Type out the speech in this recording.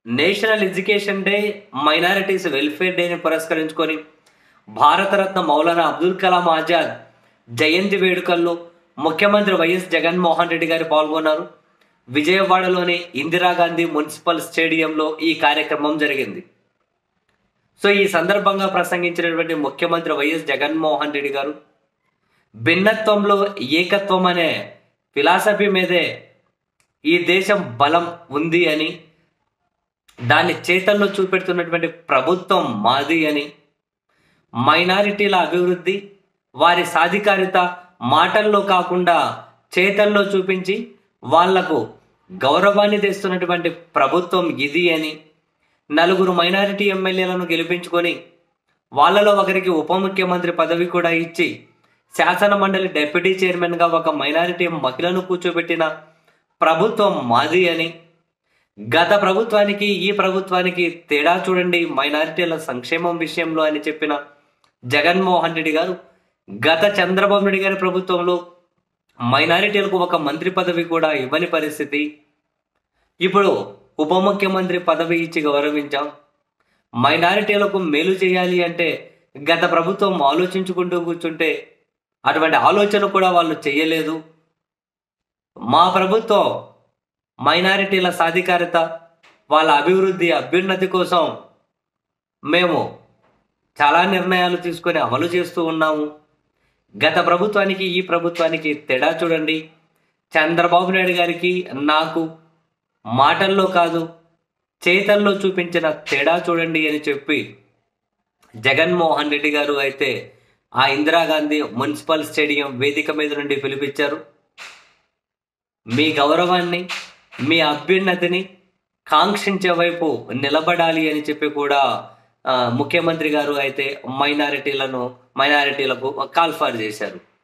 national education day minorities welfare డేని పురస్కరించుకొని భారతరత్న మౌలానా అబ్దుల్ కలాం ఆజాద్ జయంతి వేడుకల్లో ముఖ్యమంత్రి వైఎస్ జగన్మోహన్ రెడ్డి గారు పాల్గొన్నారు విజయవాడలోని ఇందిరాగాంధీ మున్సిపల్ స్టేడియంలో ఈ కార్యక్రమం జరిగింది సో ఈ సందర్భంగా ప్రసంగించినటువంటి ముఖ్యమంత్రి వైఎస్ జగన్మోహన్ రెడ్డి గారు భిన్నత్వంలో ఏకత్వం అనే ఫిలాసఫీ మీదే ఈ దేశం బలం ఉంది అని దాన్ని చేతల్లో చూపెడుతున్నటువంటి ప్రభుత్వం మాది అని మైనారిటీల అభివృద్ధి వారి సాధికారిత మాటల్లో కాకుండా చేతల్లో చూపించి వాళ్లకు గౌరవాన్ని తెస్తున్నటువంటి ప్రభుత్వం ఇది అని నలుగురు మైనారిటీ ఎమ్మెల్యేలను గెలిపించుకొని వాళ్ళలో ఒకరికి ఉప ముఖ్యమంత్రి పదవి కూడా ఇచ్చి శాసన మండలి డెప్యూటీ చైర్మన్గా ఒక మైనారిటీ మహిళను కూర్చోబెట్టిన ప్రభుత్వం మాది అని గత ప్రభుత్వానికి ఈ ప్రభుత్వానికి తేడా చూడండి మైనారిటీల సంక్షేమం విషయంలో అని చెప్పిన జగన్మోహన్ రెడ్డి గారు గత చంద్రబాబు నాయుడు గారి ప్రభుత్వంలో మైనారిటీలకు ఒక మంత్రి పదవి కూడా ఇవ్వని పరిస్థితి ఇప్పుడు ఉప ముఖ్యమంత్రి పదవి ఇచ్చి గౌరవించాం మైనారిటీలకు మేలు చేయాలి అంటే గత ప్రభుత్వం ఆలోచించుకుంటూ కూర్చుంటే అటువంటి ఆలోచన కూడా వాళ్ళు చేయలేదు మా ప్రభుత్వం మైనారిటీల సాధికారత వాళ్ళ అభివృద్ధి అభ్యున్నతి కోసం మేము చాలా నిర్ణయాలు తీసుకొని అమలు చేస్తూ ఉన్నాము గత ప్రభుత్వానికి ఈ ప్రభుత్వానికి తేడా చూడండి చంద్రబాబు నాయుడు గారికి నాకు మాటల్లో కాదు చేతల్లో చూపించిన తేడా చూడండి అని చెప్పి జగన్మోహన్ రెడ్డి గారు అయితే ఆ ఇందిరాగాంధీ మున్సిపల్ స్టేడియం వేదిక మీద నుండి పిలిపించారు మీ గౌరవాన్ని మీ అభ్యున్నతిని కాంక్షించే వైపు నిలబడాలి అని చెప్పి కూడా ఆ, ముఖ్యమంత్రి గారు అయితే మైనారిటీలను మైనారిటీలకు కాల్ఫార్ చేశారు